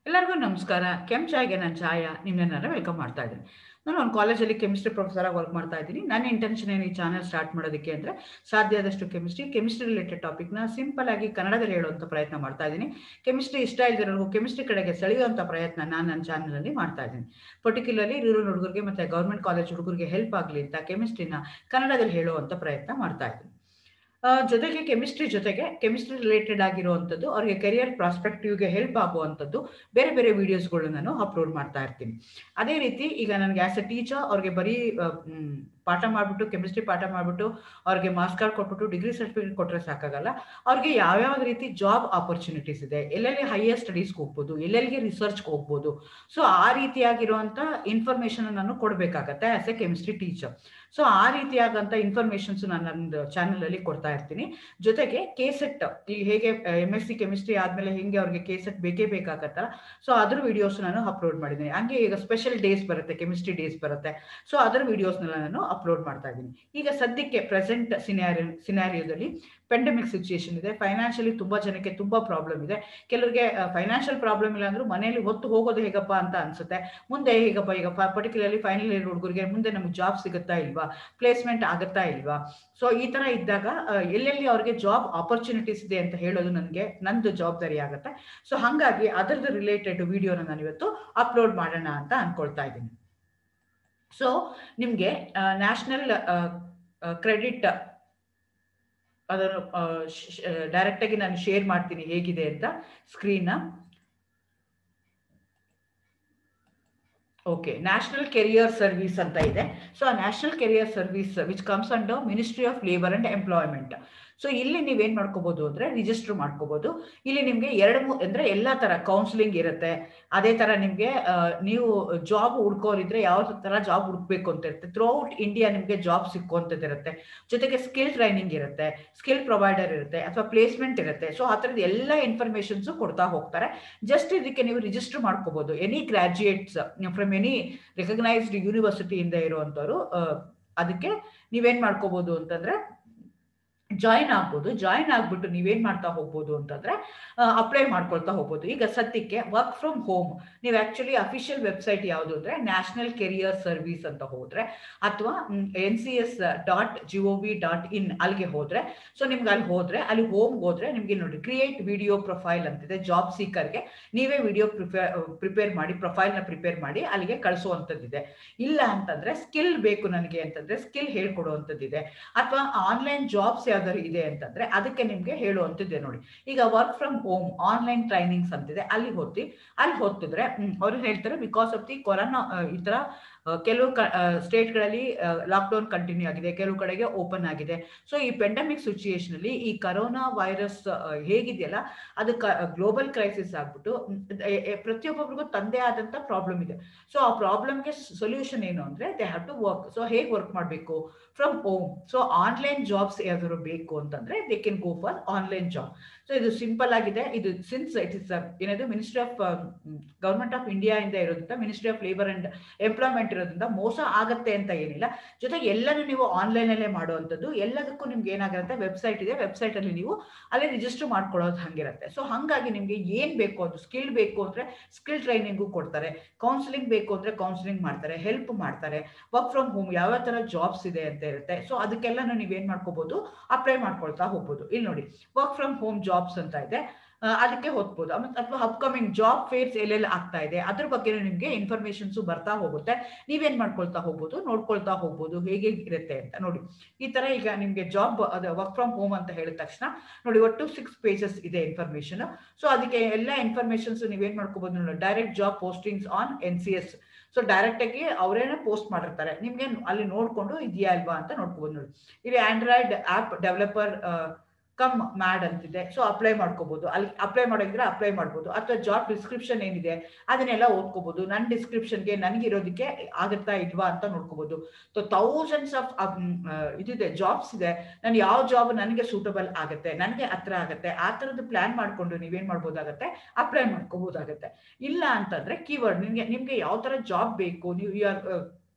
ಎಲ್ಲರಿಗೂ ನಮಸ್ಕಾರ ಕೆಮ್ ಚಾಯ್ಗೆ ನಾನು ಛಾಯಾ ನಿಮ್ಮನ್ನೆಲ್ಲ ವೆಲ್ಕಮ್ ಮಾಡ್ತಾ ಇದ್ದೀನಿ ನಾನು ಒಂದು ಕಾಲೇಜಲ್ಲಿ ಕೆಮಿಸ್ಟ್ರಿ ಪ್ರೊಫೆಸರ್ ಆಗಿ ವರ್ಕ್ ಮಾಡ್ತಾ ಇದ್ದೀನಿ ನನ್ನ ಇಂಟೆನ್ಷನ್ ಏನು ಈ ಚಾನಲ್ ಸ್ಟಾರ್ಟ್ ಮಾಡೋದಕ್ಕೆ ಅಂದರೆ ಸಾಧ್ಯ ಆದಷ್ಟು ಕೆಮಿಸ್ಟ್ರಿ ಕೆಮಿಸ್ಟ್ರಿ ರಿಲೇಟೆಡ್ ಟಾಪಿಕ್ನ ಸಿಂಪಲ್ ಆಗಿ ಕನ್ನಡದಲ್ಲಿ ಹೇಳುವಂಥ ಪ್ರಯತ್ನ ಮಾಡ್ತಾ ಇದ್ದೀನಿ ಕೆಮಿಸ್ಟ್ರಿ ಇಷ್ಟ ಇಲ್ದಿರೋರ್ಗು ಕೆಮಿಸ್ಟ್ರಿ ಕಡೆಗೆ ಸೆಳೆಯುವಂಥ ಪ್ರಯತ್ನ ನಾನು ನನ್ನ ಚಾನಲಲ್ಲಿ ಮಾಡ್ತಾ ಇದ್ದೀನಿ ಪರ್ಟಿಕ್ಯುಲರ್ಲಿ ರೂರಲ್ ಹುಡುಗರಿಗೆ ಮತ್ತು ಗೌರ್ಮೆಂಟ್ ಕಾಲೇಜ್ ಹುಡುಗರಿಗೆ ಹೆಲ್ಪ್ ಆಗಲಿ ಅಂತ ಕೆಮಿಸ್ಟ್ರಿನ ಕನ್ನಡದಲ್ಲಿ ಹೇಳುವಂಥ ಪ್ರಯತ್ನ ಮಾಡ್ತಾ ಇದ್ದೀನಿ ಆ, ಜೊತೆಗೆ ಕೆಮಿಸ್ಟ್ರಿ ಜೊತೆಗೆ ಕೆಮಿಸ್ಟ್ರಿ ರಿಲೇಟೆಡ್ ಆಗಿರುವಂಥದ್ದು ಅವರಿಗೆ ಕೆರಿಯರ್ ಪ್ರಾಸ್ಪೆಕ್ಟಿವ್ಗೆ ಹೆಲ್ಪ್ ಆಗುವಂಥದ್ದು ಬೇರೆ ಬೇರೆ ವಿಡಿಯೋಸ್ಗಳು ನಾನು ಅಪ್ಲೋಡ್ ಮಾಡ್ತಾ ಇರ್ತೀನಿ ಅದೇ ರೀತಿ ಈಗ ನನಗೆ ಆಸ್ ಎ ಟೀಚರ್ ಅವ್ರಿಗೆ ಬರೀ ಆ, ಮ್, ಪಾಠ ಮಾಡಿಬಿಟ್ಟು ಕೆಮಿಸ್ಟ್ರಿ ಪಾಠ ಮಾಡಿಬಿಟ್ಟು ಅವ್ರಿಗೆ ಮಾರ್ಕ್ಸ್ ಕಾರ್ಡ್ ಕೊಟ್ಬಿಟ್ಟು ಡಿಗ್ರಿ ಸರ್ಟಿಫಿಕೇಟ್ ಕೊಟ್ಟರೆ ಸಾಕಾಗಲ್ಲ ಅವ್ರಿಗೆ ಯಾವ್ಯಾವ ರೀತಿ ಜಾಬ್ ಆಪರ್ಚುನಿಟೀಸ್ ಇದೆ ಎಲ್ಲೆಲ್ಲಿ ಹೈಯರ್ ಸ್ಟಡೀಸ್ಗೆ ಹೋಗ್ಬೋದು ಎಲ್ಲೆಲ್ಲಿಗೆ ರಿಸರ್ಚ್ಗೆ ಹೋಗ್ಬೋದು ಸೊ ಆ ರೀತಿಯಾಗಿರುವಂಥ ಇನ್ಫಾರ್ಮೇಷನ್ ನಾನು ಕೊಡಬೇಕಾಗತ್ತೆ as a chemistry teacher so ಆ ರೀತಿಯಾದಂಥ ಇನ್ಫಾರ್ಮೇಷನ್ಸ್ ನಾನು ನನ್ನ ಚಾನಲಲ್ಲಿ ಕೊಡ್ತಾ ಇರ್ತೀನಿ ಜೊತೆಗೆ ಕೆಸೆಟ್ ಈಗ ಹೇಗೆ ಎಮ್ ಎಸ್ ಸಿ ಕೆಮಿಸ್ಟ್ರಿ ಆದಮೇಲೆ ಹೆಂಗೆ ಅವ್ರಿಗೆ ಕೆಸೆಟ್ ಬೇಕೇ ಬೇಕಾಗತ್ತಲ್ಲ ಸೊ ಅದ್ರ ವಿಡಿಯೋಸ್ ನಾನು ಅಪ್ಲೋಡ್ ಮಾಡಿದ್ದೀನಿ ಹಂಗೆ ಈಗ ಸ್ಪೆಷಲ್ ಡೇಸ್ ಬರುತ್ತೆ ಕೆಮಿಸ್ಟ್ರಿ ಡೇಸ್ ಬರುತ್ತೆ ಸೊ ಅದರ ವಿಡಿಯೋಸ್ನೆಲ್ಲ ನಾನು ಅಪ್ಲೋಡ್ ಮಾಡ್ತಾ ಇದ್ದೀನಿ ಈಗ ಸದ್ಯಕ್ಕೆ ಪ್ರೆಸೆಂಟ್ ಸಿನಾರಿಯೋ ಸಿನಾರಿಯೋದಲ್ಲಿ ಪೆಂಡಮಿಕ್ ಸಿಚುಯೇಷನ್ ಇದೆ ಫೈನಾನ್ಷಿಯಲಿ ತುಂಬಾ ಜನಕ್ಕೆ ತುಂಬಾ ಪ್ರಾಬ್ಲಮ್ ಇದೆ ಕೆಲವರಿಗೆ ಫೈನಾನ್ಷಿಯಲ್ ಪ್ರಾಬ್ಲಮ್ ಇಲ್ಲ ಅಂದ್ರೂ ಮನೆಯಲ್ಲಿ ಹೊತ್ತು ಹೋಗೋದು ಹೇಗಪ್ಪ ಅಂತ ಅನ್ಸುತ್ತೆ ಮುಂದೆ ಹೇಗಪ್ಪ ಈಗ ಪರ್ಟಿಕ್ಯುಲರ್ಲಿ ಫೈನಲ್ ಇಯರ್ ಹುಡುಗರಿಗೆ ಮುಂದೆ ನಮ್ಗೆ ಜಾಬ್ ಸಿಗುತ್ತಾ ಇಲ್ವಾ ಪ್ಲೇಸ್ಮೆಂಟ್ ಆಗುತ್ತಾ ಇಲ್ವಾ ಸೊ ಈ ತರ ಇದ್ದಾಗ ಆ, ಎಲ್ಲೆಲ್ಲಿ ಅವ್ರಿಗೆ ಜಾಬ್ ಆಪರ್ಚುನಿಟೀಸ್ ಇದೆ ಅಂತ ಹೇಳೋದು ನನಗೆ ನಂದು ಜವಾಬ್ದಾರಿ ಆಗುತ್ತೆ ಸೊ ಹಾಗಾಗಿ ಅದರದ್ದು ರಿಲೇಟೆಡ್ ವಿಡಿಯೋನ ನಾನು ಇವತ್ತು ಅಪ್ಲೋಡ್ ಮಾಡೋಣ ಅಂತ ಅನ್ಕೊಳ್ತಾ ಇದ್ದೀನಿ ಸೊ ನಿಮಗೆ ನ್ಯಾಷನಲ್ ಕ್ರೆಡಿಟ್ ಅದನ್ನು ಡೈರೆಕ್ಟ್ ಆಗಿ ನಾನು ಶೇರ್ ಮಾಡ್ತೀನಿ ಹೇಗಿದೆ ಅಂತ ಸ್ಕ್ರೀನ್ನ ಓಕೆ ನ್ಯಾಷನಲ್ ಕೆರಿಯರ್ ಸರ್ವಿಸ್ ಅಂತ ಇದೆ ಸೊ ಆ national career service which comes under ministry of labour and employment so ಇಲ್ಲಿ ನೀವೇನ್ ಮಾಡ್ಕೋಬಹುದು ಅಂದ್ರೆ ರಿಜಿಸ್ಟರ್ ಮಾಡ್ಕೋಬಹುದು ಇಲ್ಲಿ ನಿಮ್ಗೆ ಎರಡು ಮೂ- ಅಂದ್ರೆ ಎಲ್ಲಾ ತರ ಕೌನ್ಸಿಲಿಂಗ್ ಇರುತ್ತೆ ಅದೇ ತರ ನಿಮ್ಗೆ ಆ, ನೀವು ಜಾಬ್ ಹುಡ್ಕೋರಿದ್ರೆ ಯಾವ ತರ ಜಾಬ್ ಹುಡುಕ್ಬೇಕು ಅಂತ ಇರುತ್ತೆ ಥ್ರೂ ಔಟ್ ಇಂಡಿಯಾ ನಿಮ್ಗೆ ಜಾಬ್ ಸಿಕ್ಕುವಂಥದ್ದು ಇರುತ್ತೆ ಜೊತೆಗೆ ಸ್ಕಿಲ್ ಟ್ರೈನಿಂಗ್ ಇರುತ್ತೆ ಸ್ಕಿಲ್ ಪ್ರೊವೈಡರ್ ಇರುತ್ತೆ ಅಥವಾ ಪ್ಲೇಸ್ಮೆಂಟ್ ಇರುತ್ತೆ ಸೊ ಆ ಥರದ ಎಲ್ಲ ಇನ್ಫಾರ್ಮೇಶನ್ಸ್ ಕೊಡ್ತಾ ಹೋಗ್ತಾರೆ ಜಸ್ಟ್ ಇದಕ್ಕೆ ನೀವು ರಿಜಿಸ್ಟರ್ ಮಾಡ್ಕೋಬಹುದು any graduates from any recognised ಯೂನಿವರ್ಸಿಟಿಯಿಂದ ಇರುವಂತವ್ರು ಆ, ಅದಕ್ಕೆ ನೀವೇನ್ ಮಾಡ್ಕೋಬಹುದು ಅಂತಂದ್ರೆ ಜಾಯಿನ್ ಆಗ್ಬೋದು ಜಾಯಿನ್ ಆಗ್ಬಿಟ್ಟು ನೀವೇನ್ ಮಾಡ್ತಾ ಹೋಗ್ಬೋದು ಅಂತಂದ್ರೆ ಅಪ್ಲೈ ಮಾಡ್ಕೊಳ್ತಾ ಹೋಗ್ಬೋದು ಈಗ ಸದ್ಯಕ್ಕೆ ವರ್ಕ್ ಫ್ರಮ್ ಹೋಮ್ ನೀವು ಆಕ್ಚುಲಿ ಅಫಿಷಿಯಲ್ ವೆಬ್ಸೈಟ್ ಯಾವುದು ಅಂದ್ರೆ ನ್ಯಾಷನಲ್ ಕೆರಿಯರ್ ಸರ್ವಿಸ್ ಅಂತ ಹೋದ್ರೆ ಅಥವಾ N C S dot G O V dot in ಅಲ್ಲಿಗೆ ಹೋದ್ರೆ ಸೊ ನಿಮ್ಗೆ ಅಲ್ಲಿ ಹೋದ್ರೆ ಅಲ್ಲಿ ಹೋಮ್ ಹೋದ್ರೆ ನಿಮ್ಗೆ ನೋಡಿ ಕ್ರಿಯೇಟ್ ವಿಡಿಯೋ ಪ್ರೊಫೈಲ್ ಅಂತಿದೆ ಜಾಬ್ ಸೀಕರ್ಗೆ ನೀವೇ ವಿಡಿಯೋ ಪ್ರಿಪೇರ್ ಪ್ರಿಪೇರ್ ಮಾಡಿ ಪ್ರೊಫೈಲ್ನ ಪ್ರಿಪೇರ್ ಮಾಡಿ ಅಲ್ಲಿಗೆ ಕಳಿಸುವಂಥದ್ದಿದೆ ಇಲ್ಲ ಅಂತಂದ್ರೆ ಸ್ಕಿಲ್ ಬೇಕು ನನಗೆ ಅಂತಂದ್ರೆ ಸ್ಕಿಲ್ ಹೇಳ್ಕೊಡುವಂಥದ್ದಿದೆ ಅಥವಾ ಆನ್ಲೈನ್ ಜಾಬ್ಸ್ ಯಾವ್ದಾದ್ರು ಇದೆ ಅಂತಂದ್ರೆ ಅದಕ್ಕೆ ನಿಮ್ಗೆ ಹೇಳುವಂಥದ್ದಿದೆ ನೋಡಿ ಈಗ work from home online trainings ಅಂತಿದೆ ಅಲ್ಲಿ ಹೋಗ್ತಿ ಅಲ್ಲಿ ಹೊತ್ತಿದ್ರೆ ಅವ್ರು ಹೇಳ್ತಾರೆ ಬಿಕಾಸ್ ಆಫ್ ದಿ ಕೊರೋನಾ ಈ ತರ ಆ, ಕೆಲವು ಸ್ಟೇಟ್ಗಳಲ್ಲಿ ಲಾಕ್ಡೌನ್ ಕಂಟಿನ್ಯೂ ಆಗಿದೆ ಕೆಲವು ಕಡೆಗೆ ಓಪನ್ ಆಗಿದೆ ಸೊ ಈ ಪೆಂಡಮಿಕ್ ಸಿಚುಯೇಷನ್ ಅಲ್ಲಿ ಈ ಕರೋನಾ ವೈರಸ್ ಹೇಗಿದೆಯಲ್ಲ ಅದು ಗ್ಲೋಬಲ್ ಕ್ರೈಸಿಸ್ ಆಗ್ಬಿಟ್ಟು ಮ್, ಎ- ಎ- ಪ್ರತಿಯೊಬ್ಬೊಬ್ರಿಗೂ ತಂದೆ ಆದಂತ ಪ್ರಾಬ್ಲಮ್ ಇದೆ ಸೊ ಆ ಪ್ರಾಬ್ಲಮ್ಗೆ ಸೊಲ್ಯೂಷನ್ ಏನು ಅಂದ್ರೆ they have to work so ಹೇಗೆ ವರ್ಕ್ ಮಾಡಬೇಕು from home so online jobs ಯಾವ್ದಾದ್ರು ಬೇಕು ಅಂತಂದ್ರೆ they can go for online job so ಇದು ಸಿಂಪಲ್ ಆಗಿದೆ ಇದು ಸಿನ್ಸ್ ಇಟ್ ಇಸ್ ಏನದು ministry of government of India ಇಂದ ಇರೋದ್ರಿಂದ ministry of labour and employment ಇರೋದ್ರಿಂದ ಮೋಸ ಆಗತ್ತೆ ಅಂತ ಏನಿಲ್ಲ ಜೊತೆಗೆ ಎಲ್ಲನೂ ನೀವು ಆನ್ಲೈನ್ ಅಲ್ಲೇ ಮಾಡುವಂಥದ್ದು ಎಲ್ಲದಕ್ಕೂ ನಿಮ್ಗೆ ಏನಾಗಿರುತ್ತೆ ವೆಬ್ಸೈಟ್ ಇದೆ ವೆಬ್ಸೈಟ್ ಅಲ್ಲಿ ನೀವು ಅಲ್ಲೇ ರಿಜಿಸ್ಟರ್ ಮಾಡ್ಕೊಳ್ಳೋದು ಹಂಗಿರುತ್ತೆ ಸೊ ಹಂಗಾಗಿ ನಿಮ್ಗೆ ಏನ್ ಬೇಕು ಅದು ಸ್ಕಿಲ್ ಬೇಕು ಅಂದ್ರೆ ಸ್ಕಿಲ್ ಟ್ರೈನಿಂಗು ಕೊಡ್ತಾರೆ ಕೌನ್ಸಿಲಿಂಗ್ ಬೇಕು ಅಂದ್ರೆ ಕೌನ್ಸಿಲಿಂಗ್ ಮಾಡ್ತಾರೆ ಹೆಲ್ಪ್ ಮಾಡ್ತಾರೆ ವರ್ಕ್ ಫ್ರಮ್ ಹೋಮ್ ಯಾವ ತರ ಜಾಬ್ಸ್ ಇದೆ ಅಂತ ಇರುತ್ತೆ ಸೊ ಅದಕ್ಕೆಲ್ಲ ನೀವೇನ್ ಮಾಡ್ಕೋಬಹುದು ಅಪ್ಲೈ ಮಾಡ್ಕೊಳ್ತಾ ಹೋಗ್ಬೋದು ಇಲ್ಲಿ ನೋಡಿ ವರ್ಕ್ ಫ್ರಮ್ ಹೋಮ್ ಜಾಬ್ಸ್ ಅಂತ ಇದೆ ಆ, ಅದಕ್ಕೆ ಹೊತ್ಬೋದು ಅಥವಾ ಅಪ್ಕಮಿಂಗ್ ಜಾಬ್ ಫೇರ್ಸ್ ಎಲ್ಲೆಲ್ಲ ಆಗ್ತಾ ಇದೆ ಅದ್ರ ಬಗ್ಗೆ ನಿಮ್ಗೆ ಇನ್ಫಾರ್ಮೇಶನ್ಸ್ ಬರ್ತಾ ಹೋಗುತ್ತೆ ನೀವೇನ್ ಮಾಡ್ಕೊಳ್ತಾ ಹೋಗ್ಬೋದು ನೋಡ್ಕೊಳ್ತಾ ಹೋಗ್ಬೋದು ಹೇಗೆ ಇರುತ್ತೆ ಅಂತ ನೋಡಿ ಈ ತರ ಈಗ ನಿಮ್ಗೆ ಜಾಬ್ ಅದು ವರ್ಕ್ ಫ್ರಮ್ ಹೋಮ್ ಅಂತ ಹೇಳಿದ ತಕ್ಷಣ ನೋಡಿ ಒಟ್ಟು ಸಿಕ್ಸ್ ಪೇಜಸ್ ಇದೆ ಇನ್ಫಾರ್ಮೇಶನ್ ಸೊ ಅದಕ್ಕೆ ಎಲ್ಲ ಇನ್ಫಾರ್ಮೇಶನ್ಸ್ ನೀವೇನ್ ಮಾಡ್ಕೋಬಹುದು ನೋಡಿ direct job postings on N C S so direct ಆಗಿ ಅವರೇನೆ ಪೋಸ್ಟ್ ಮಾಡಿರ್ತಾರೆ ನಿಮ್ಗೆ ಅಲ್ಲಿ ನೋಡ್ಕೊಂಡು ಇದೆಯಾ ಅಲ್ವಾ ಅಂತ ನೋಡ್ಕೋಬಹುದು ನೋಡಿ ಇಲ್ಲಿ Android app developer cum mad ಅಂತಿದೆ ಸೊ ಅಪ್ಲೈ ಮಾಡ್ಕೋಬಹುದು ಅಲ್ಲಿ ಅಪ್ಲೈ ಮಾಡೋದಿದ್ರೆ ಅಪ್ಲೈ ಮಾಡ್ಬೋದು ಅಥವಾ ಜಾಬ್ ಡಿಸ್ಕ್ರಿಪ್ಷನ್ ಏನಿದೆ ಅದನ್ನೆಲ್ಲ ಓದ್ಕೋಬಹುದು ನನ್ನ ಡಿಸ್ಕ್ರಿಪ್ಷನ್ಗೆ ನನಗಿರೋದಕ್ಕೆ ಆಗುತ್ತಾ ಇಲ್ವಾ ಅಂತ ನೋಡ್ಕೋಬಹುದು ಸೊ ಥೌಸಂಡ್ಸ್ ಆಫ್ ಇದಿದೆ ಜಾಬ್ಸ್ ಇದೆ ನಾನು ಯಾವ ಜಾಬ್ ನನಗೆ ಸೂಟಬಲ್ ಆಗುತ್ತೆ ನನಗೆ ಹತ್ರ ಆಗುತ್ತೆ ಆ ಥರದ್ದು ಪ್ಲಾನ್ ಮಾಡ್ಕೊಂಡು ನೀವೇನ್ ಮಾಡ್ಬೋದಾಗತ್ತೆ ಅಪ್ಲೈ ಮಾಡ್ಕೋಬಹುದಾಗತ್ತೆ ಇಲ್ಲ ಅಂತಂದ್ರೆ ಕೀವರ್ಡ್ ನಿಮ್ಗೆ ನಿಮ್ಗೆ ಯಾವ ತರ ಜಾಬ್ ಬೇಕು ನೀವು you are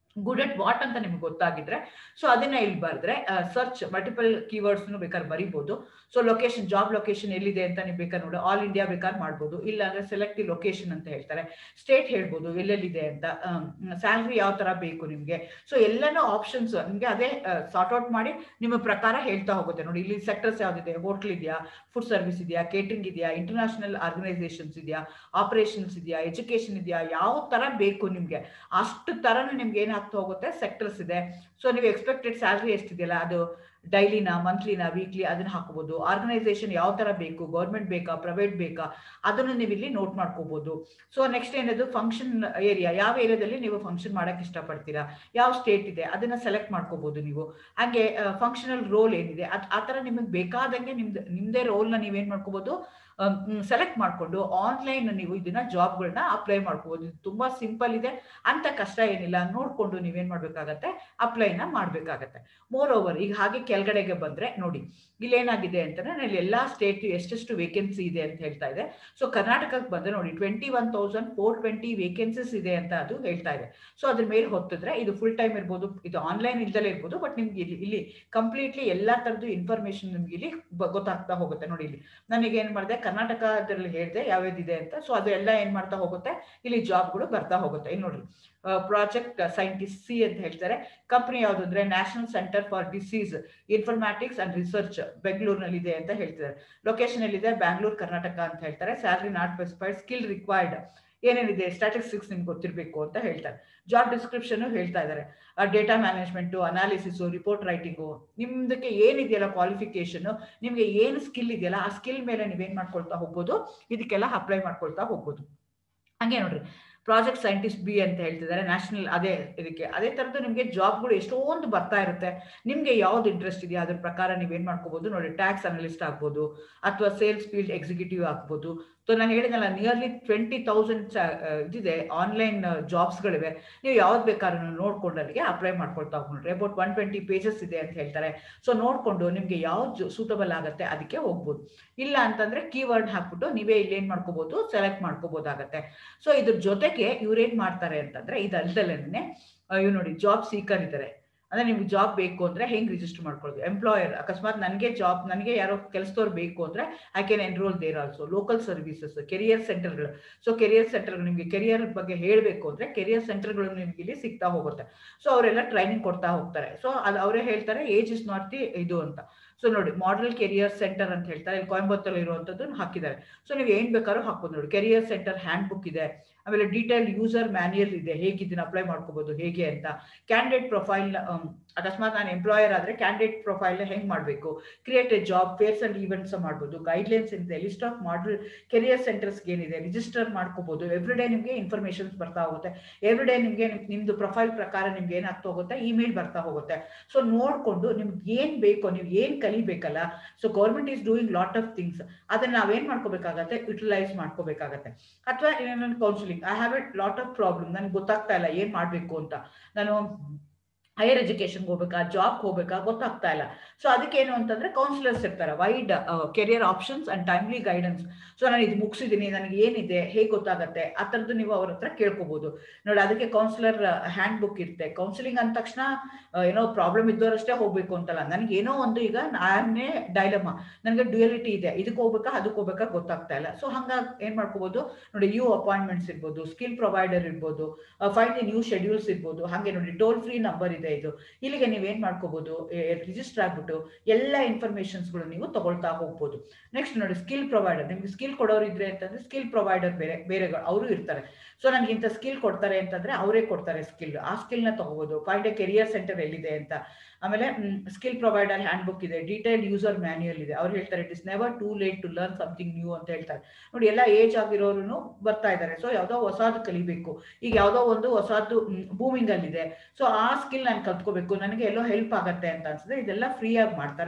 good at what ಅಂತ ನಿಮ್ಗೆ ಗೊತ್ತಾಗಿದ್ರೆ ಸೊ ಅದನ್ನ ಇಲ್ಲಿ ಬರೆದ್ರೆ ಸರ್ಚ್ ಮಲ್ಟಿಪಲ್ ಕೀವರ್ಡ್ಸ್ ಬೇಕಾದ್ರೆ ಬರಿಬೋದು ಸೊ ಲೊಕೇಶನ್ ಜಾಬ್ ಲೊಕೇಶನ್ ಎಲ್ಲಿದೆ ಅಂತ ನೀವು ಬೇಕಾದ್ರೆ ನೋಡಿ ಆಲ್ ಇಂಡಿಯಾ ಬೇಕಾದ್ರೆ ಮಾಡ್ಬೋದು ಇಲ್ಲ ಅಂದ್ರೆ ಸೆಲೆಕ್ಟ್ ದಿ ಲೊಕೇಶನ್ ಅಂತ ಹೇಳ್ತಾರೆ ಸ್ಟೇಟ್ ಹೇಳ್ಬೋದು ಎಲ್ಲೆಲ್ಲಿದೆ ಅಂತ ಸ್ಯಾಲ್ರಿ ಯಾವ ತರ ಬೇಕು ನಿಮ್ಗೆ ಸೊ ಎಲ್ಲನೂ ಆಪ್ಷನ್ಸ್ ನಿಮ್ಗೆ ಅದೇ ಸಾರ್ಟ್ ಔಟ್ ಮಾಡಿ ನಿಮ್ಮ ಪ್ರಕಾರ ಹೇಳ್ತಾ ಹೋಗುತ್ತೆ ನೋಡಿ ಇಲ್ಲಿ ಸೆಕ್ಟರ್ಸ್ ಯಾವ್ದಿದೆ ಹೋಟ್ಲ್ ಇದೆಯಾ ಫುಡ್ ಸರ್ವಿಸ್ ಇದೆಯಾ ಕೇಟರಿಂಗ್ ಇದೆಯಾ ಇಂಟರ್ನ್ಯಾಷನಲ್ ಆರ್ಗನೈಸೇಷನ್ಸ್ ಇದೆಯಾ ಆಪರೇಷನ್ಸ್ ಇದೆಯಾ ಎಜುಕೇಶನ್ ಇದೆಯಾ ಯಾವ ತರ ಬೇಕು ನಿಮ್ಗೆ ಅಷ್ಟು ತರನು ನಿಮ್ಗೆ ಏನಾಗ್ತಾ ಹೋಗುತ್ತೆ ಸೆಕ್ಟರ್ಸ್ ಇದೆ ಸೊ ನೀವು ಎಕ್ಸ್ಪೆಕ್ಟೆಡ್ ಸ್ಯಾಲ್ರಿ ಎಷ್ಟಿದೆಯಲ್ಲ ಅದು ಡೈಲಿನ ಮಂತ್ಲಿನ ವೀಕ್ಲಿ ಅದನ್ನ ಹಾಕೋಬಹುದು ಆರ್ಗನೈಸೇಷನ್ ಯಾವ ತರ ಬೇಕು ಗೌರ್ಮೆಂಟ್ ಬೇಕಾ ಪ್ರೈವೇಟ್ ಬೇಕಾ ಅದನ್ನು ನೀವು ಇಲ್ಲಿ ನೋಟ್ ಮಾಡ್ಕೋಬಹುದು ಸೊ ನೆಕ್ಸ್ಟ್ ಏನದು ಫಂಕ್ಷನ್ ಏರಿಯಾ ಯಾವ ಏರಿಯಾದಲ್ಲಿ ನೀವು ಫಂಕ್ಷನ್ ಮಾಡಕ್ ಇಷ್ಟಪಡ್ತೀರಾ ಯಾವ ಸ್ಟೇಟ್ ಇದೆ ಅದನ್ನ ಸೆಲೆಕ್ಟ್ ಮಾಡ್ಕೋಬಹುದು ನೀವು ಹಾಗೆ ಫಂಕ್ಷನಲ್ ರೋಲ್ ಏನಿದೆ ಅದ್ ಆ ತರ ನಿಮಗೆ ಬೇಕಾದಂಗೆ ನಿಮ್ದು ನಿಮ್ದೇ ರೋಲ್ನ ನೀವೇನ್ ಮಾಡ್ಕೋಬಹುದು ಸೆಲೆಕ್ಟ್ ಮಾಡ್ಕೊಂಡು ಆನ್ಲೈನ್ ನೀವು ಇದನ್ನ ಜಾಬ್ಗಳನ್ನ ಅಪ್ಲೈ ಮಾಡ್ಕೋಬಹುದು ಇದು ತುಂಬಾ ಸಿಂಪಲ್ ಇದೆ ಅಂತ ಕಷ್ಟ ಏನಿಲ್ಲ ನೋಡ್ಕೊಂಡು ನೀವೇನ್ ಮಾಡ್ಬೇಕಾಗತ್ತೆ ಅಪ್ಲೈನ ಮಾಡ್ಬೇಕಾಗತ್ತೆ ಮೋರ್ ಓವರ್ ಈಗ ಹಾಗೆ ಕೆಳಗಡೆಗೆ ಬಂದ್ರೆ ನೋಡಿ ಇಲ್ಲೇನಾಗಿದೆ ಅಂತಂದ್ರೆ ನಾನು ಎಲ್ಲಾ ಸ್ಟೇಟ್ ಎಷ್ಟೆಷ್ಟು ವೇಕೆನ್ಸಿ ಇದೆ ಅಂತ ಹೇಳ್ತಾ ಇದೆ ಸೊ ಕರ್ನಾಟಕಕ್ಕೆ ಬಂದ್ರೆ ನೋಡಿ twenty one thousand four twenty vacancies ಇದೆ ಅಂತ ಅದು ಹೇಳ್ತಾ ಇದೆ ಸೊ ಅದ್ರ ಮೇಲೆ ಹೊತ್ತಿದ್ರೆ ಇದು ಫುಲ್ ಟೈಮ್ ಇರ್ಬೋದು ಇದು ಆನ್ಲೈನ್ ಇಲ್ದಲೇ ಇರ್ಬೋದು ಬಟ್ ನಿಮ್ಗೆ ಇಲ್ಲಿ ಇಲ್ಲಿ ಕಂಪ್ಲೀಟ್ಲಿ ಎಲ್ಲಾ ತರದ್ದು ಇನ್ಫಾರ್ಮೇಶನ್ ನಿಮ್ಗೆ ಇಲ್ಲಿ ಗೊತ್ತಾಗ್ತಾ ಹೋಗುತ್ತೆ ನೋಡಿ ಇಲ್ಲಿ ನನಗೆ ಏನ್ ಮಾಡಿದೆ ಕರ್ನಾಟಕದಲ್ಲಿ ಹೇಳಿದೆ ಯಾವ್ಯಾವ್ದಿದೆ ಅಂತ ಸೊ ಅದು ಎಲ್ಲ ಏನ್ ಮಾಡ್ತಾ ಹೋಗುತ್ತೆ ಇಲ್ಲಿ ಜಾಬ್ಗಳು ಬರ್ತಾ ಹೋಗುತ್ತೆ ಇಲ್ಲಿ ನೋಡ್ರಿ ಪ್ರಾಜೆಕ್ಟ್ ಸೈಂಟಿಸ್ಟ್ ಸಿ ಅಂತ ಹೇಳ್ತಾರೆ ಕಂಪನಿ ಯಾವುದು ಅಂದ್ರೆ national centre for disease informatics and research ಬೆಂಗಳೂರಿನಲ್ಲಿ ಇದೆ ಅಂತ ಹೇಳ್ತಿದ್ದಾರೆ ಲೊಕೇಶನ್ ಎಲ್ಲಿದೆ ಬ್ಯಾಂಗ್ಳೂರ್ ಕರ್ನಾಟಕ ಅಂತ ಹೇಳ್ತಾರೆ salary not specified skill required ಏನೇನಿದೆ ಸ್ಟಾಟಿಸ್ಟಿಕ್ಸ್ ನಿಮ್ಗೆ ಗೊತ್ತಿರಬೇಕು ಅಂತ ಹೇಳ್ತಾರೆ ಜಾಬ್ ಡಿಸ್ಕ್ರಿಪ್ಷನ್ ಹೇಳ್ತಾ ಇದ್ದಾರೆ data management analysis report writing ನಿಮ್ದಕ್ಕೆ ಏನಿದೆಯಲ್ಲ ಕ್ವಾಲಿಫಿಕೇಶನ್ ನಿಮ್ಗೆ ಏನು ಸ್ಕಿಲ್ ಇದೆಯಲ್ಲ ಆ ಸ್ಕಿಲ್ ಮೇಲೆ ನೀವೇನ್ ಮಾಡ್ಕೊಳ್ತಾ ಹೋಗ್ಬೋದು ಇದಕ್ಕೆಲ್ಲ ಅಪ್ಲೈ ಮಾಡ್ಕೊಳ್ತಾ ಹೋಗ್ಬೋದು ಹಂಗೆ ನೋಡ್ರಿ ಪ್ರಾಜೆಕ್ಟ್ ಸೈಂಟಿಸ್ಟ್ ಬಿ ಅಂತ ಹೇಳ್ತಿದ್ದಾರೆ ನ್ಯಾಷನಲ್ ಅದೇ ಇದಕ್ಕೆ ಅದೇ ತರದ್ದು ನಿಮಗೆ ಜಾಬ್ಗಳು ಎಷ್ಟೊಂದು ಬರ್ತಾ ಇರುತ್ತೆ ನಿಮ್ಗೆ ಯಾವ್ದು ಇಂಟ್ರೆಸ್ಟ್ ಇದೆಯಾ ಅದ್ರ ಪ್ರಕಾರ ನೀವೇನ್ ಮಾಡ್ಕೋಬಹುದು ನೋಡಿ ಟ್ಯಾಕ್ಸ್ ಅನಲಿಸ್ಟ್ ಆಗ್ಬೋದು ಅಥವಾ ಸೇಲ್ಸ್ ಫೀಲ್ಡ್ ಎಕ್ಸಿಕ್ಯೂಟಿವ್ ಆಗ್ಬೋದು ಸೊ ನಾನು ಹೇಳಿದಲ್ಲ ನಿಯರ್ಲಿ ಟ್ವೆಂಟಿ ತೌಸಂಡ್ ಇದಿದೆ ಆನ್ಲೈನ್ ಜಾಬ್ಸ್ಗಳಿವೆ ನೀವು ಯಾವ್ದು ಬೇಕಾದ್ರೂ ನೋಡ್ಕೊಂಡು ಅಲ್ಲಿಗೆ ಅಪ್ಲೈ ಮಾಡ್ಕೊಳ್ತಾ ಹೋಗ್ರಿ ಅಬೌಟ್ ಒನ್ ಟ್ವೆಂಟಿ ಪೇಜಸ್ ಇದೆ ಅಂತ ಹೇಳ್ತಾರೆ ಸೊ ನೋಡ್ಕೊಂಡು ನಿಮ್ಗೆ ಯಾವ್ದು ಸೂಟಬಲ್ ಆಗುತ್ತೆ ಅದಕ್ಕೆ ಹೋಗ್ಬೋದು ಇಲ್ಲ ಅಂತಂದ್ರೆ ಕೀವರ್ಡ್ ಹಾಕ್ಬಿಟ್ಟು ನೀವೇ ಇಲ್ಲಿ ಏನ್ ಮಾಡ್ಕೋಬಹುದು ಸೆಲೆಕ್ಟ್ ಮಾಡ್ಕೋಬಹುದಾಗತ್ತೆ ಸೊ ಇದ್ರ ಜೊತೆಗೆ ಇವ್ರೇನ್ ಮಾಡ್ತಾರೆ ಅಂತಂದ್ರೆ ಇದಲ್ದಲೇನೆ ಇವ್ ನೋಡಿ ಜಾಬ್ ಸೀಕರ್ ಇದ್ದಾರೆ ಅಂದ್ರೆ ನಿಮ್ಗೆ ಜಾಬ್ ಬೇಕು ಅಂದ್ರೆ ಹೆಂಗ್ ರಿಜಿಸ್ಟರ್ ಮಾಡ್ಕೊಳ್ಳೋದು ಎಂಪ್ಲಾಯರ್ ಅಕಸ್ಮಾತ್ ನನಗೆ ಜಾಬ್ ನನಗೆ ಯಾರೋ ಕೆಲಸದವ್ರು ಬೇಕು ಅಂದ್ರೆ I can enrol there also local services career ಸೆಂಟರ್ಗಳು ಸೊ ಕೆರಿಯರ್ ಸೆಂಟರ್ ನಿಮ್ಗೆ ಕೆರಿಯರ್ ಬಗ್ಗೆ ಹೇಳಬೇಕು ಅಂದ್ರೆ ಕೆರಿಯರ್ ಸೆಂಟರ್ಗಳು ನಿಮ್ಗೆ ಇಲ್ಲಿ ಸಿಗ್ತಾ ಹೋಗುತ್ತೆ ಸೊ ಅವರೆಲ್ಲ ಟ್ರೈನಿಂಗ್ ಕೊಡ್ತಾ ಹೋಗ್ತಾರೆ ಸೊ ಅದು ಅವರೇ ಹೇಳ್ತಾರೆ ಏಜ್ ಇಸ್ ನಾಟ್ ದಿ ಇದು ಅಂತ ಸೊ ನೋಡಿ ಮಾಡೆಲ್ ಕೆರಿಯರ್ ಸೆಂಟರ್ ಅಂತ ಹೇಳ್ತಾರೆ ಇಲ್ಲಿ ಕೊಯಂಬತ್ತೂರಲ್ಲಿ ಇರುವಂತದ್ದು ಹಾಕಿದ್ದಾರೆ ಸೊ ನೀವು ಏನ್ ಬೇಕಾದ್ರೂ ಹಾಕ್ಬೋದು ನೋಡಿ ಕೆರಿಯರ್ ಸೆಂಟರ್ ಹ್ಯಾಂಡ್ ಬುಕ್ ಇದೆ ಆಮೇಲೆ ಡೀಟೇಲ್ ಯೂಸರ್ ಮ್ಯಾನ್ಯಲ್ ಇದೆ ಹೇಗೆ ಇದನ್ನ ಅಪ್ಲೈ ಮಾಡ್ಕೋಬಹುದು ಹೇಗೆ ಅಂತ ಕ್ಯಾಂಡಿಡೇಟ್ ಪ್ರೊಫೈಲ್ ಅಕಸ್ಮಾತ್ ನಾನು ಎಂಪ್ಲಾಯರ್ ಆದ್ರೆ ಕ್ಯಾಂಡಿಡೇಟ್ ಪ್ರೊಫೈಲ್ ಹೆಂಗ್ ಮಾಡಬೇಕು create a job fairs and events ಮಾಡ್ಬೋದು ಗೈಡ್ಲೈನ್ಸ್ ಇದೆ list of model career centres ಏನಿದೆ ರಿಜಿಸ್ಟರ್ ಮಾಡ್ಕೋಬಹುದು ಎವ್ರಿ ಡೇ ನಿಮ್ಗೆ ಇನ್ಫಾರ್ಮೇಶನ್ಸ್ ಬರ್ತಾ ಹೋಗುತ್ತೆ ಎವ್ರಿ ಡೇ ನಿಮ್ಗೆ ನಿಮ್ದು ಪ್ರೊಫೈಲ್ ಪ್ರಕಾರ ನಿಮ್ಗೆ ಏನಾಗ್ತಾ ಹೋಗುತ್ತೆ ಇಮೇಲ್ ಬರ್ತಾ ಹೋಗುತ್ತೆ ಸೊ ನೋಡ್ಕೊಂಡು ನಿಮ್ಗೆ ಏನ್ ಬೇಕೋ ನೀವು ಏನ್ ಕಲಿಬೇಕಲ್ಲ so government is doing lot of things ಅದನ್ನ ನಾವೇನ್ ಮಾಡ್ಕೋಬೇಕಾಗತ್ತೆ ಯುಟಿಲೈಸ್ ಮಾಡ್ಕೋಬೇಕಾಗತ್ತೆ ಅಥವಾ ನನ್ನ counselling I have a lot of problem ನನಗೆ ಗೊತ್ತಾಗ್ತಾ ಇಲ್ಲ ಏನ್ ಮಾಡ್ಬೇಕು ಅಂತ ನಾನು ಹೈಯರ್ ಎಜುಕೇಶನ್ಗೆ ಹೋಗ್ಬೇಕಾ ಜಾಬ್ ಹೋಗ್ಬೇಕಾ ಗೊತ್ತಾಗ್ತಾ ಇಲ್ಲ ಸೊ ಅದಕ್ಕೇನು ಅಂತಂದ್ರೆ ಕೌನ್ಸಿಲರ್ಸ್ ಇರ್ತಾರೆ wide career options and timely guidance so ನಾನು ಇದು ಮುಗಿಸಿದ್ದೀನಿ ನನಗೆ ಏನಿದೆ ಹೇಗೆ ಗೊತ್ತಾಗತ್ತೆ ಆ ಥರದ್ದು ನೀವು ಅವ್ರ ಹತ್ರ ಕೇಳ್ಕೊಬಹುದು ನೋಡಿ ಅದಕ್ಕೆ ಕೌನ್ಸಿಲರ್ ಹ್ಯಾಂಡ್ ಬುಕ್ ಇರುತ್ತೆ ಕೌನ್ಸಿಲಿಂಗ್ ಅಂದ ತಕ್ಷಣ ಏನೋ ಪ್ರಾಬ್ಲಮ್ ಇದ್ದವರಷ್ಟೇ ಹೋಗ್ಬೇಕು ಅಂತಲ್ಲ ನನಗೆ ಏನೋ ಒಂದು ಈಗ ನಾನೇ ಡೈಲಮ ನನಗೆ ಡ್ಯುಯಲಿಟಿ ಇದೆ ಇದಕ್ಕೆ ಹೋಗ್ಬೇಕಾ ಅದಕ್ಕೆ ಹೋಗ್ಬೇಕಾ ಗೊತ್ತಾಗ್ತಾ ಇಲ್ಲ ಸೊ ಹಂಗಾಗಿ ಏನ್ ಮಾಡ್ಕೋಬಹುದು ನೋಡಿ ಯು ಅಪಾಯಿಂಟ್ಮೆಂಟ್ಸ್ ಇರ್ಬೋದು ಸ್ಕಿಲ್ ಪ್ರೊವೈಡರ್ ಇರ್ಬೋದು ಫೈನ್ ದಿ ನ್ಯೂ ಶೆಡ್ಯೂಲ್ಸ್ ಇರ್ಬೋದು ಹಾಗೆ ನೋಡಿ ಟೋಲ್ ಫ್ರೀ ನಂಬರ್ ಇದೆ ಇದು ಇಲ್ಲಿಗೆ ನೀವೇನ್ ಮಾಡ್ಕೋಬಹುದು ರಿಜಿಸ್ಟರ್ ಆಗ್ಬಿಟ್ಟು ಎಲ್ಲ ಇನ್ಫಾರ್ಮೇಶನ್ಸ್ಗಳು ನೀವು ತಗೊಳ್ತಾ ಹೋಗ್ಬೋದು ನೆಕ್ಸ್ಟ್ ನೋಡಿ ಸ್ಕಿಲ್ ಪ್ರೊವೈಡರ್ ನಿಮ್ಗೆ ಸ್ಕಿಲ್ ಕೊಡೋರು ಇದ್ರೆ ಅಂತಂದ್ರೆ ಸ್ಕಿಲ್ ಪ್ರೊವೈಡರ್ ಬೇರೆ ಬೇರೆ ಅವರು ಇರ್ತಾರೆ ಸೊ ನನಗೆ ಇಂಥ ಸ್ಕಿಲ್ ಕೊಡ್ತಾರೆ ಅಂತಂದ್ರೆ ಅವರೇ ಕೊಡ್ತಾರೆ ಸ್ಕಿಲ್ ಆ ಸ್ಕಿಲ್ ನ ತಗೋಬಹುದು ಫೈಂಡ್ ಎ ಕೆರಿಯರ್ ಸೆಂಟರ್ ಎಲ್ಲಿದೆ ಅಂತ ಆಮೇಲೆ ಸ್ಕಿಲ್ ಪ್ರೊವೈಡರ್ ಹ್ಯಾಂಡ್ ಬುಕ್ ಇದೆ ಡೀಟೇಲ್ ಯೂಸರ್ ಮ್ಯಾನ್ಯಲ್ ಇದೆ ಅವ್ರು ಹೇಳ್ತಾರೆ it is never too late to learn something new ಅಂತ ಹೇಳ್ತಾರೆ ನೋಡಿ ಎಲ್ಲ ಏಜ್ ಆಗಿರೋರು ಬರ್ತಾ ಇದ್ದಾರೆ ಸೊ ಯಾವ್ದೋ ಹೊಸದು ಕಲಿಬೇಕು ಈಗ ಯಾವ್ದೋ ಒಂದು ಹೊಸದು ಬೂಮಿಂಗ್ ಅಲ್ಲಿ ಇದೆ ಸೊ ಆ ಸ್ಕಿಲ್ ನಾನು ಕಲ್ತ್ಕೋಬೇಕು ನನಗೆ ಎಲ್ಲೋ ಹೆಲ್ಪ್ ಆಗತ್ತೆ ಅಂತ ಅನ್ಸುತ್ತೆ ಇದೆಲ್ಲ ಫ್ರೀ ಆಗಿ ಮಾಡ್ತಾರೆ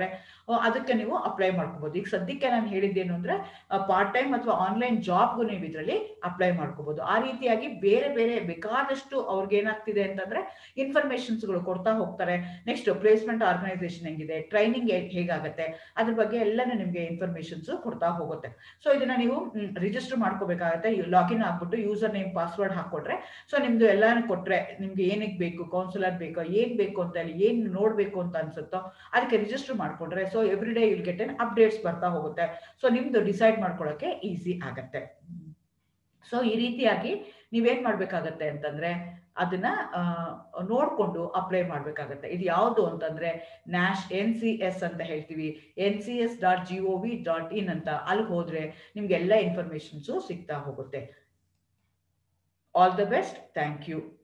ಅದಕ್ಕೆ ನೀವು ಅಪ್ಲೈ ಮಾಡ್ಕೋಬಹುದು ಈಗ ಸದ್ಯಕ್ಕೆ ನಾನು ಹೇಳಿದ್ದೇನು ಅಂದ್ರೆ ಪಾರ್ಟ್ ಟೈಮ್ ಅಥವಾ ಆನ್ಲೈನ್ ಜಾಬ್ಗೂ ನೀವು ಇದರಲ್ಲಿ ಅಪ್ಲೈ ಮಾಡ್ಕೋಬಹುದು ಆ ರೀತಿಯಾಗಿ ಬೇರೆ ಬೇರೆ ಬೇಕಾದಷ್ಟು ಅವ್ರಿಗೆ ಏನಾಗ್ತಿದೆ ಅಂತಂದ್ರೆ ಇನ್ಫಾರ್ಮೇಶನ್ಸ್ಗಳು ಕೊಡ್ತಾ ಹೋಗ್ತಾರೆ ನೆಕ್ಸ್ಟ್ ಪ್ಲೇಸ್ಮೆಂಟ್ ಆರ್ಗನೈಸೇಷನ್ ಹೆಂಗಿದೆ ಟ್ರೈನಿಂಗ್ ಹೇಗಾಗತ್ತೆ ಅದ್ರ ಬಗ್ಗೆ ಎಲ್ಲಾನು ನಿಮ್ಗೆ ಇನ್ಫಾರ್ಮೇಶನ್ಸ್ ಕೊಡ್ತಾ ಹೋಗುತ್ತೆ ಸೊ ಇದನ್ನ ನೀವು ರಿಜಿಸ್ಟರ್ ಮಾಡ್ಕೋಬೇಕಾಗತ್ತೆ ಲಾಗಿನ್ ಆಗ್ಬಿಟ್ಟು ಯೂಸರ್ ನೇಮ್ ಪಾಸ್ವರ್ಡ್ ಹಾಕೊಟ್ರೆ ಸೊ ನಿಮ್ದು ಎಲ್ಲಾನು ಕೊಟ್ರೆ ನಿಮ್ಗೆ ಏನಕ್ಕೆ ಬೇಕು ಕೌನ್ಸಿಲರ್ ಬೇಕೋ ಏನ್ ಬೇಕು ಅಂತ ಹೇಳಿ ಏನ್ ನೋಡ್ಬೇಕು ಅಂತ ಅನ್ಸುತ್ತೋ ಅದಕ್ಕೆ ರಿಜಿಸ್ಟರ್ ಮಾಡ್ಕೊಂಡ್ರೆ so every day you'll get an updates ಬರ್ತಾ ಹೋಗುತ್ತೆ ಸೊ ನಿಮ್ದು ಡಿಸೈಡ್ ಮಾಡ್ಕೊಳ್ಳೋಕೆ ಈಸಿ ಆಗತ್ತೆ ಸೊ ಈ ರೀತಿಯಾಗಿ ನೀವೇನ್ ಮಾಡ್ಬೇಕಾಗತ್ತೆ ಅಂತಂದ್ರೆ ಅದನ್ನ ನೋಡ್ಕೊಂಡು ಅಪ್ಲೈ ಮಾಡ್ಬೇಕಾಗತ್ತೆ ಇದು ಯಾವುದು ಅಂತಂದ್ರೆ ನ್ಯಾಶ್ ಎನ್ ಸಿ ಎಸ್ ಅಂತ ಹೇಳ್ತೀವಿ N C S dot G O V dot in ಅಂತ ಅಲ್ಲಿ ಹೋದ್ರೆ ನಿಮ್ಗೆ ಎಲ್ಲ ಇನ್ಫಾರ್ಮೇಶನ್ಸು ಸಿಗ್ತಾ ಹೋಗುತ್ತೆ all the best thank you